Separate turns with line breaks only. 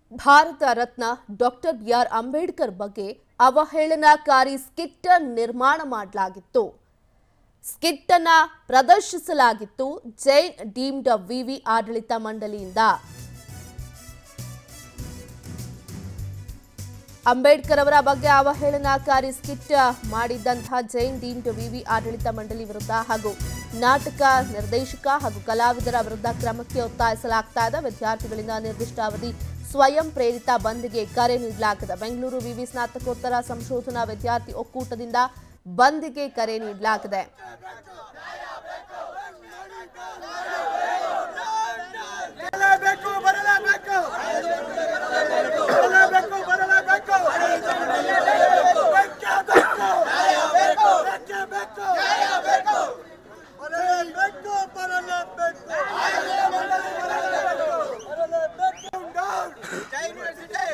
Bharat Ratna doctor B R Ambedkar ಬಗ್ಗೆ ಅವಹೇಳನಕಾರಿ skit ನಿರ್ಮಾಣ ಮಾಡಲಾಗಿತ್ತು ಸ್ಕಿಟ್ ಅನ್ನ ಪ್ರದರ್ಶಿಸಲಾಗಿತ್ತು ಜೈನ್ ಡೀಮ್ಡ್ ವಿವಿ ಆಡಳಿತ ಮಂಡಳಿಯಿಂದ ಅಂಬೇಡ್ಕರ್ ಅವರ ಬಗ್ಗೆ ಅವಹೇಳನಕಾರಿ ಸ್ಕಿಟ್ ಮಾಡಿದ್ದಂತಹ ಜೈನ್ ಡೀಮ್ಡ್ ವಿವಿ ಆಡಳಿತ ಮಂಡಳಿ ವಿರುದ್ಧ ಹಾಗೂ ನಾಟಕ ನಿರ್ದೇಶಕ ಹಾಗೂ ಕಲಾವಿದರ ವಿರುದ್ಧ ಕ್ರಮಕ್ಕೆ ಒತ್ತಾಯಿಸಲಾಗ್ತಾ ಇದೆ ವಿದ್ಯಾರ್ಥಿಗಳಿಂದ ನಿರ್ದಿಷ್ಟ ಅವಧಿ ಸ್ವಯಂ ಪ್ರೇರಿತ ಬಂದ್ಗೆ ಕರೆ ನೀಡಲಾಗಿದೆ ಬೆಂಗಳೂರು ವಿವಿ ಸ್ನಾತಕೋತ್ತರ ಸಂಶೋಧನಾ ವಿದ್ಯಾರ್ಥಿ ಒಕ್ಕೂಟದಿಂದ ಬಂದ್ಗೆ ಕರೆ ನೀಡಲಾಗಿದೆ
ಬರಲೇಬೇಕು ಬರಲೇಬೇಕು ಬರಲೇಬೇಕು ಬರಲೇಬೇಕು ಬೇಕೇ ಬೇಕು ಬೇಕೇ ಬೇಕು ಬರಲೇಬೇಕು ಬರಲೇಬೇಕು ಬರಲೇಬೇಕು ಡೌನ್